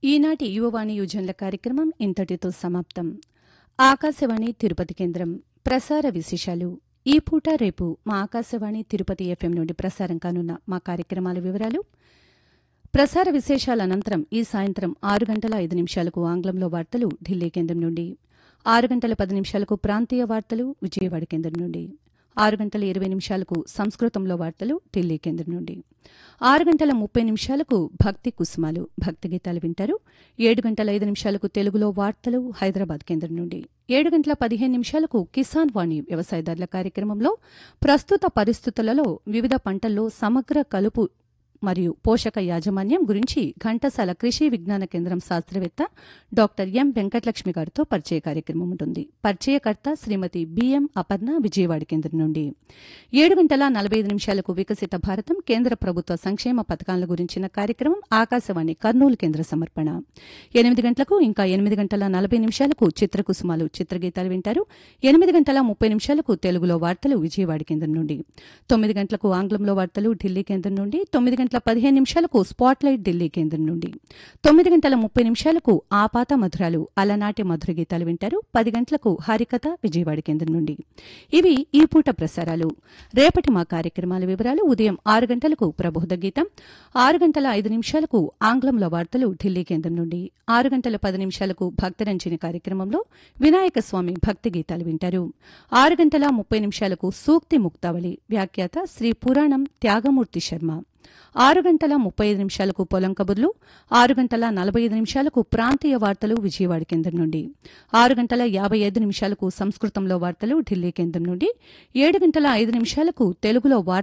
ఈనాటి యువవాణి యువజనుల కార్యక్రమం ఇంతటితో సమాప్తం ఆకాశవాణి తిరుపతి కేంద్రం ప్రసార విశేషాలు ఈ పూట రేపు మా ఆకాశవాణి తిరుపతి ఎఫ్ఎం నుండి ప్రసారం కానున్న మా కార్యక్రమాల వివరాలు ప్రసార విశేషాల అనంతరం ఈ సాయంత్రం ఆరు గంటల ఐదు నిమిషాలకు ఆంగ్లంలో వార్తలు ఢిల్లీ కేంద్రం నుండి ఆరు గంటల పది నిమిషాలకు ప్రాంతీయ వార్తలు విజయవాడ కేంద్రం నుండి ఆరు గంటల ఇరవై నిమిషాలకు సంస్కృతంలో వార్తలు ఢిల్లీ కేంద్రం నుండి ఆరు గంటల ముప్పై నిమిషాలకు భక్తి కుసుమాలు భక్తి గీతాలు వింటారు ఏడు గంటల ఐదు నిమిషాలకు తెలుగులో వార్తలు హైదరాబాద్ కేంద్రం నుండి ఏడు గంటల పదిహేను నిమిషాలకు కిసాన్ వాణి వ్యవసాయదారుల కార్యక్రమంలో ప్రస్తుత పరిస్థితులలో వివిధ పంటల్లో సమగ్ర కలుపు మరియు పోషక యాజమాన్యం గురించి ఘంటసాల కృషి విజ్ఞాన కేంద్రం శాస్త్రవేత్త డాక్టర్ ఎం వెంకటలక్ష్మి గారితో పరిచయ కార్యక్రమం ఉంటుంది పరిచయకర్త శ్రీమతి బిఎం అపర్ణ విజయవాడ కేంద్రం నుండి ఏడు గంటల నలభై ఐదు నిమిషాలకు వికసిత భారతం కేంద్ర ప్రభుత్వ సంక్షేమ పథకాల గురించిన కార్యక్రమం ఆకాశవాణి కర్నూలు కేంద్ర సమర్పణ ఎనిమిది గంటలకు ఇంకా ఎనిమిది గంటల నలభై నిమిషాలకు చిత్రకుసుమాలు చిత్రగీతాలు వింటారు ఎనిమిది గంటల ముప్పై నిమిషాలకు తెలుగులో వార్తలు విజయవాడ కేంద్రం నుండి తొమ్మిది గంటలకు ఆంగ్లంలో వార్తలు ఢిల్లీ కేంద్రం నుండి తొమ్మిది గంటల పదిహేను నిమిషాలకు స్పాట్లైట్ ఢిల్లీ కేంద్రం నుండి తొమ్మిది గంటల ముప్పై నిమిషాలకు ఆపాత మధురాలు అలనాటి మధుర గీతాలు వింటారు పది గంటలకు హరికథ విజయవాడ కేంద్రం నుండి ఇవి ఈ పూట ప్రసారాలు రేపటి మా కార్యక్రమాల వివరాలు ఉదయం ఆరు గంటలకు ప్రబోధ గీతం ఆరు గంటల ఐదు నిమిషాలకు ఆంగ్లంలో వార్తలు ఢిల్లీ కేంద్రం నుండి ఆరు గంటల పది నిమిషాలకు భక్తరంజని కార్యక్రమంలో వినాయక స్వామి భక్తి గీతాలు వింటారు ఆరు గంటల ముప్పై నిమిషాలకు సూక్తి ముక్తావళి వ్యాఖ్యాత శ్రీ పురాణం త్యాగమూర్తి శర్మ ఆరు గంటల ముప్పై ఐదు నిమిషాలకు పొలం కబుర్లు ఆరు గంటల నలభై ఐదు నిమిషాలకు ప్రాంతీయ వార్తలు విజయవాడ కేంద్రం నుండి ఆరు గంటల యాభై ఐదు నిమిషాలకు సంస్కృతంలో వార్తలు ఢిల్లీ కేంద్రం నుండి ఏడు గంటల ఐదు నిమిషాలకు తెలుగులో వార్తలు